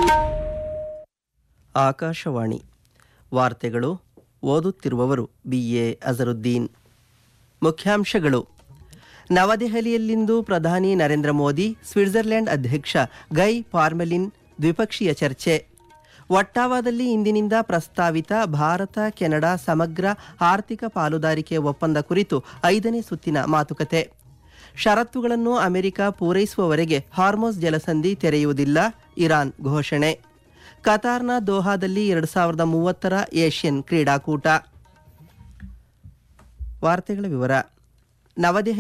ಆಕಾಶವಾಣಿ ವಾರ್ತೆಗಳು ಓದುತ್ತಿರುವವರು B A Azharuddin ಮುಖ್ಯಾಂಶಗಳು ನವದೆಹಲಿಯಲ್ಲಿಂದು ಪ್ರಧಾನಿ ನರೇಂದ್ರ ಮೋದಿ ಸ್ವಿಟ್ಜರ್ಲೆಂಡ್ ಅಧ್ಯಕ್ಷ ಗೈ ಪಾರ್ಮೆಲಿನ್ ದ್ವಿಪಕ್ಷೀಯ ಚರ್ಚೆ ಒಟ್ಟಾವಾದಲ್ಲಿ ಇಂದಿನಿಂದ ಪ್ರಸ್ತಾವಿತ ಭಾರತ ಕೆನಡಾ ಸಮಗ್ರ ಆರ್ಥಿಕ ಪಾಲುದಾರಿಕೆ ಒಪ್ಪಂದ ಕುರಿತು ಐದನೇ ಸುತ್ತಿನ ಮಾತುಕತೆ ಷರತ್ತುಗಳನ್ನು ಅಮೆರಿಕ ಪೂರೈಸುವವರೆಗೆ ಹಾರ್ಮೋಸ್ ಜಲಸಂಧಿ ತೆರೆಯುವುದಿಲ್ಲ ಇರಾನ್ ಘೋಷಣೆ ಕತಾರ್ನ ದೋಹಾದಲ್ಲಿ ಎರಡು ಸಾವಿರದ ಮೂವತ್ತರ ಏಷ್ಯನ್ ಕ್ರೀಡಾಕೂಟ ವಾರ್ತೆಗಳ ವಿವರ ನವದೆಹಲಿ